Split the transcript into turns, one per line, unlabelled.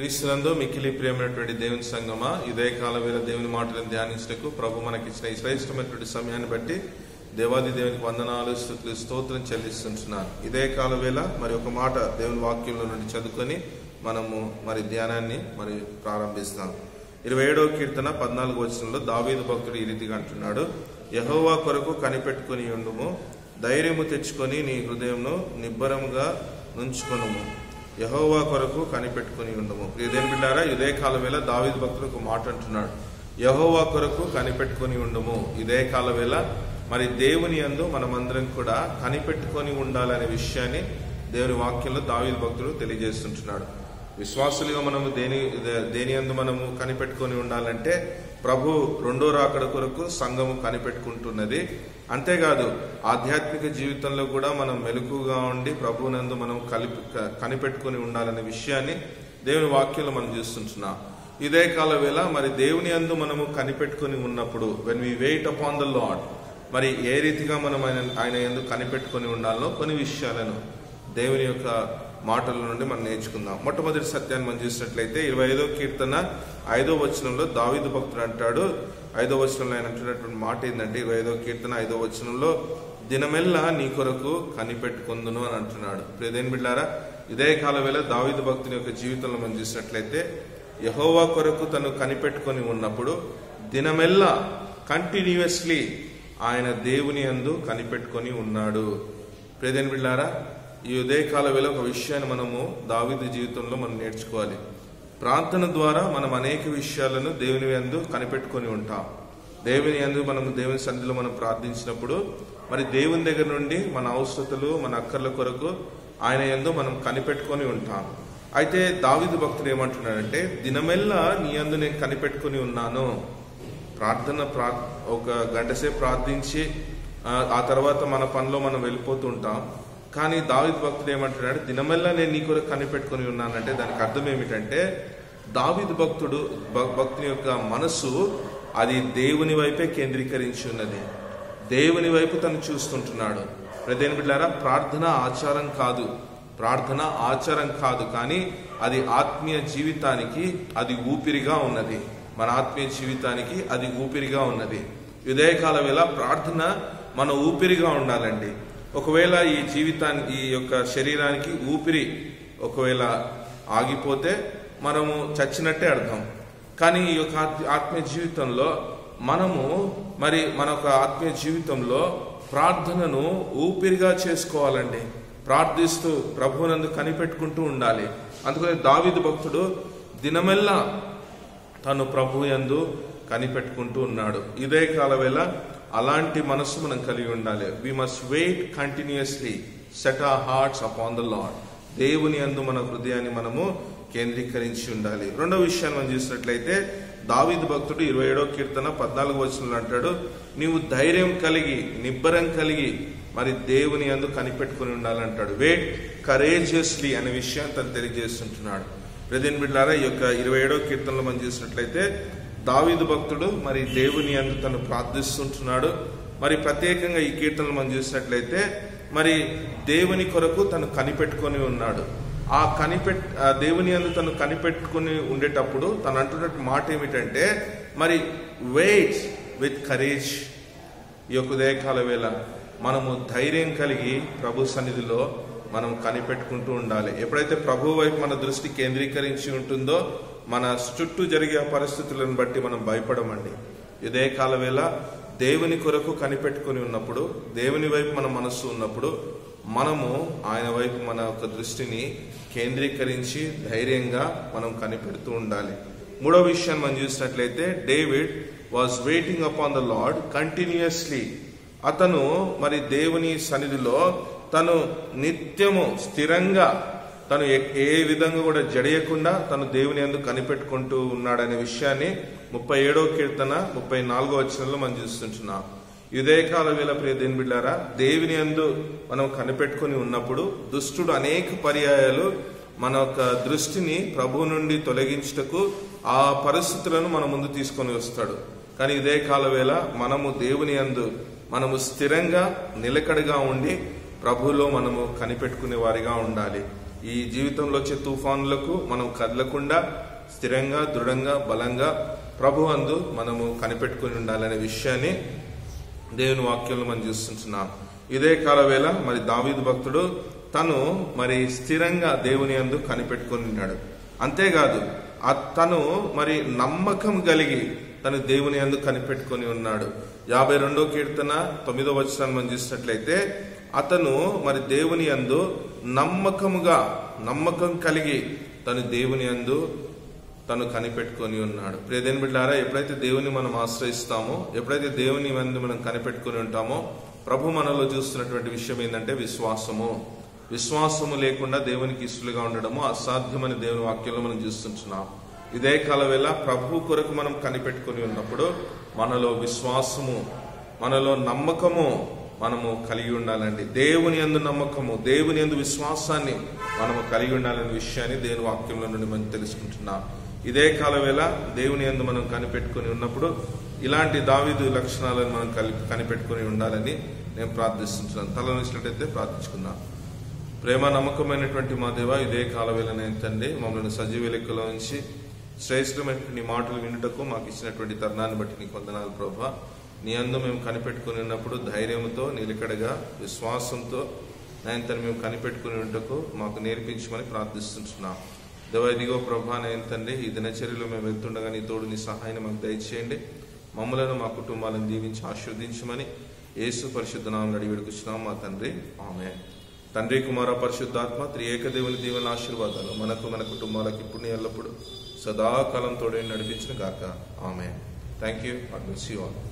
క్రీస్తునందు మిక్కిలి ప్రియమైనటువంటి దేవుని సంగమా ఇదే కాల వేళ దేవుని మాటలను ధ్యానించటకు ప్రభు మనకిచ్చిన ఈ శ్రేష్టమైనటువంటి సమయాన్ని బట్టి దేవాది దేవునికి వందనాలు స్థుతులు స్తోత్రం చెల్లిస్తుంటున్నాను ఇదే కాల వేళ మరి ఒక మాట దేవుని వాక్యంలో నుండి చదువుకొని మనము మరి ధ్యానాన్ని మరి ప్రారంభిస్తాం ఇరవై ఏడవ కీర్తన పద్నాలుగు వచనంలో దావీదు భక్తుడు ఈ రీతిగా అంటున్నాడు యహోవా కొరకు కనిపెట్టుకుని ఉండుము ధైర్యము తెచ్చుకొని నీ హృదయంను నిబ్బరముగా నుంచుకొనుము యహోవా కొరకు కనిపెట్టుకుని ఉండము ప్రియదేని బిడ్డారా ఇదే కాల వేళ దావీదు భక్తుడు ఒక మాట అంటున్నాడు యహోవా కొరకు కనిపెట్టుకుని ఉండము ఇదే కాల వేళ మరి దేవుని యందు మనమందరం కూడా కనిపెట్టుకొని ఉండాలనే విషయాన్ని దేవుని వాక్యంలో దావీదు భక్తుడు తెలియజేస్తుంటున్నాడు విశ్వాసులుగా మనము దేని దేని యందు మనము కనిపెట్టుకొని ఉండాలంటే ప్రభు రెండో రాకడ కొరకు సంఘము కనిపెట్టుకుంటున్నది అంతేకాదు ఆధ్యాత్మిక జీవితంలో కూడా మనం మెలకుగా ఉండి ప్రభువునందు మనం కలిపి క- కనిపెట్టుకొని ఉండాలనే విషయాన్ని దేవుని వాక్యంలో మనం చూస్తుంటున్నాం ఇదే కాల వేళ మరి దేవుని అందు మనము కనిపెట్టుకొని ఉన్నప్పుడు when we wait upon the lord మరి ఏ రీతిగా మనం ఆయన ఆయన ఎందుకు కనిపెట్టుకొని ఉండాలో కొన్ని విషయాలను దేవుని యొక్క మాటల నుండి మనం నేర్చుకుందాం మొట్టమొదటి సత్యాన్ని మనం చూసినట్లయితే ఇరవై ఐదో కీర్తన ఐదో వచనంలో దావీదు భక్తుడు అంటాడు ఐదో వచనంలో ఆయన అంటున్నటువంటి మాట ఏంటంటే ఇరవై ఐదో కీర్తన ఐదో వచనంలో దినమెల్లా నీ కొరకు కనిపెట్టుకుందును అని అంటున్నాడు ప్రియదేని బిడ్డారా ఇదే కాల వేళ దావీదు భక్తుని యొక్క జీవితంలో మనం చూసినట్లయితే యహోవా కొరకు తను కనిపెట్టుకొని ఉన్నప్పుడు దినమెల్లా కంటిన్యూస్లీ ఆయన దేవుని అందు కనిపెట్టుకొని ఉన్నాడు ప్రియదేని బిడ్డారా ఈ ఉదయకాల వేళ ఒక విషయాన్ని మనము దావీదు జీవితంలో మనం నేర్చుకోవాలి ప్రార్థన ద్వారా మనం అనేక విషయాలను దేవుని యందు కనిపెట్టుకొని ఉంటాం దేవుని యందు మనం దేవుని సన్నిధిలో మనం ప్రార్థించినప్పుడు మరి దేవుని దగ్గర నుండి మన అవసరతలు మన అక్కర్ల కొరకు ఆయన యందు మనం కనిపెట్టుకొని ఉంటాం అయితే దావీదు భక్తుడు ఏమంటున్నాడంటే దినమెల్లా నీ యందు నేను కనిపెట్టుకొని ఉన్నాను ప్రార్థన ప్రా ఒక గంట సేపు ప్రార్థించి ఆ, ఆ తర్వాత మన పనిలో మనం వెళ్ళిపోతూ ఉంటాం కానీ దావిద్ భక్తుడు ఏమంటున్నాడు దినమెల్లా నేను నీ కొరకు కనిపెట్టుకొని ఉన్నానంటే దానికి అర్థం ఏమిటంటే దావిద్ భక్తుడు భ- భక్తుని యొక్క మనసు అది దేవుని వైపే కేంద్రీకరించి ఉన్నది దేవుని వైపు తను చూస్తుంటున్నాడు ప్రదేని బిడ్డారా ప్రార్థన ఆచారం కాదు ప్రార్థన ఆచారం కాదు కానీ అది ఆత్మీయ జీవితానికి అది ఊపిరిగా ఉన్నది మన ఆత్మీయ జీవితానికి అది ఊపిరిగా ఉన్నది ఉదయకాల వేళ ప్రార్థన మన ఊపిరిగా ఉండాలండి ఒకవేళ ఈ జీవితానికి ఈ యొక్క శరీరానికి ఊపిరి ఒకవేళ ఆగిపోతే మనము చచ్చినట్టే అర్థం కానీ ఈ యొక్క ఆత్మ- ఆత్మీయ జీవితంలో మనము మరి మన యొక్క ఆత్మీయ జీవితంలో ప్రార్థనను ఊపిరిగా చేసుకోవాలండి ప్రార్థిస్తూ ప్రభువునందు కనిపెట్టుకుంటూ ఉండాలి అందుకని దావీదు భక్తుడు దినమెల్లా తను ప్రభు యందు కనిపెట్టుకుంటూ ఉన్నాడు ఇదే కాల వేళ అలాంటి మనస్సు మనం కలిగి ఉండాలి we must wait continuously set our hearts upon the lord దేవుని యందు మన హృదయాన్ని మనము కేంద్రీకరించి ఉండాలి రెండో విషయాన్ని మనం చూసినట్లయితే దావీదు భక్తుడు ఇరవై ఏడో కీర్తన పద్నాలుగు వచనంలో అంటాడు నీవు ధైర్యం కలిగి నిబ్బరం కలిగి మరి దేవుని యందు కనిపెట్టుకుని ఉండాలంటాడు వెయిట్ కరేజియస్లీ అనే విషయాన్ని తను తెలియజేస్తుంటున్నాడు ప్రదిన్ బిడ్లారా ఈ యొక్క ఇరవై ఏడో కీర్తనలో మనం చూసినట్లయితే దావీదు భక్తుడు మరి దేవుని అందు తను ప్రార్థిస్తుంటున్నాడు మరి ప్రత్యేకంగా ఈ కీర్తనలు మనం చూసినట్లయితే మరి దేవుని కొరకు తను కనిపెట్టుకొని ఉన్నాడు ఆ కనిపెట్ ఆ దేవుని అందు తను కనిపెట్టుకుని ఉండేటప్పుడు తను అంటున్నట్టు మాట ఏమిటంటే మరి వెయిట్ విత్ కరేజ్ ఈ యొక్క ఉదయకాల వేళ మనము ధైర్యం కలిగి ప్రభు సన్నిధిలో మనం కనిపెట్టుకుంటూ ఉండాలి ఎప్పుడైతే ప్రభు వైపు మన దృష్టి కేంద్రీకరించి ఉంటుందో మన చుట్టూ జరిగే పరిస్థితులను బట్టి మనం భయపడమండి ఇదే కాల వేళ దేవుని కొరకు కనిపెట్టుకొని ఉన్నప్పుడు దేవుని వైపు మన మనస్సు ఉన్నప్పుడు మనము ఆయన వైపు మన యొక్క దృష్టిని కేంద్రీకరించి ధైర్యంగా మనం కనిపెడుతూ ఉండాలి మూడో విషయాన్ని మనం చూసినట్లయితే David was waiting upon the lord continuously అతను మరి దేవుని సన్నిధిలో తను నిత్యము స్థిరంగా తను ఏ- ఏ విధంగా కూడా జడియకుండా తను దేవుని ఎందుకు కనిపెట్టుకుంటూ ఉన్నాడనే విషయాన్ని ముప్పై ఏడో కీర్తన ముప్పై నాలుగో వచనంలో మనం చూస్తుంటున్నాం యుదయకాల వేళ ప్రియ దేని బిడ్డారా దేవుని అందు మనం కనిపెట్టుకొని ఉన్నప్పుడు దుష్టుడు అనేక పర్యాయాలు మన యొక్క దృష్టిని ప్రభు నుండి తొలగించుటకు ఆ పరిస్థితులను మన ముందు తీసుకొని వస్తాడు కానీ ఇదే కాల వేళ మనము దేవుని అందు మనము స్థిరంగా నిలకడగా ఉండి ప్రభులో మనము కనిపెట్టుకునే వారిగా ఉండాలి ఈ జీవితంలో వచ్చే తుఫానులకు మనం కదలకుండా స్థిరంగా దృఢంగా బలంగా ప్రభు అందు మనము కనిపెట్టుకుని ఉండాలనే విషయాన్ని దేవుని వాక్యంలో మనం చూస్తుంటున్నాం ఇదే కాలవేళ మరి దావీదు భక్తుడు తను మరి స్థిరంగా దేవుని అందు కనిపెట్టుకుని ఉన్నాడు అంతేకాదు ఆ తను మరి నమ్మకం కలిగి తను దేవుని అందు కనిపెట్టుకొని ఉన్నాడు యాభై రెండో కీర్తన తొమ్మిదో వచనాన్ని మనం చూసినట్లయితే అతను మరి దేవుని అందు నమ్మకముగా నమ్మకం కలిగి తను దేవుని అందు తను కనిపెట్టుకొని ఉన్నాడు ప్రియదేని బిడ్డారా ఎప్పుడైతే దేవుని మనం ఆశ్రయిస్తామో ఎప్పుడైతే దేవుని మంది మనం కనిపెట్టుకొని ఉంటామో ప్రభు మనలో చూస్తున్నటువంటి విషయం ఏంటంటే విశ్వాసము విశ్వాసము లేకుండా దేవునికి ఇష్టలుగా ఉండడము అసాధ్యమని దేవుని వాక్యంలో మనం చూస్తుంటున్నాం ఇదే కాలవేళ ప్రభు కొరకు మనం కనిపెట్టుకొని ఉన్నప్పుడు మనలో విశ్వాసము మనలో నమ్మకము మనము కలిగి ఉండాలండి దేవుని ఎందు నమ్మకము దేవుని ఎందు విశ్వాసాన్ని మనము కలిగి ఉండాలనే విషయాన్ని దేవుని వాక్యంలో నుండి మనం తెలుసుకుంటున్నాం ఇదే కాలవేళ దేవుని ఎందు మనం కనిపెట్టుకొని ఉన్నప్పుడు ఇలాంటి దావీదు లక్షణాలను మనం కలి కనిపెట్టుకొని ఉండాలని నేను ప్రార్థిస్తున్నాను తల నుంచినట్టయితే ప్రార్థించుకుందాం ప్రేమ నమ్మకమైనటువంటి మా దేవ ఇదే కాలవేళనే తండ్రి మమ్మల్ని సజీవ లెక్కలో ఉంచి శ్రేష్టమైనటువంటి మాటలు వినుటకు మాకు ఇచ్చినటువంటి తరుణాన్ని బట్టి నీకు వందనాలు ప్రభా నీ అందు మేము కనిపెట్టుకుని ఉన్నప్పుడు ధైర్యంతో నిలకడగా విశ్వాసంతో నేను తను మేము కనిపెట్టుకుని ఉంటకు మాకు నేర్పించమని ప్రార్థిస్తుంటున్నాం దేవ ఇదిగో ప్రభా నేను తండ్రి ఈ దినచర్యలో మేము వెళ్తుండగా నీ తోడు నీ సహాయాన్ని మాకు దయచేయండి మమ్మలను మా కుటుంబాలను దీవించి ఆశీర్వదించమని యేసు పరిశుద్ధ నామం అడిగి వేడుకున్నాం మా తండ్రి ఆమె తండ్రి కుమార పరిశుద్ధాత్మ త్రియేక దేవుని దీవెన ఆశీర్వాదాలు మనకు మన కుటుంబాలకు ఇప్పుడు ఎల్లప్పుడు సదాకాలం తోడే నడిపించిన గాక ఆమె థ్యాంక్ యూ అడ్మిస్ యూ ఆల్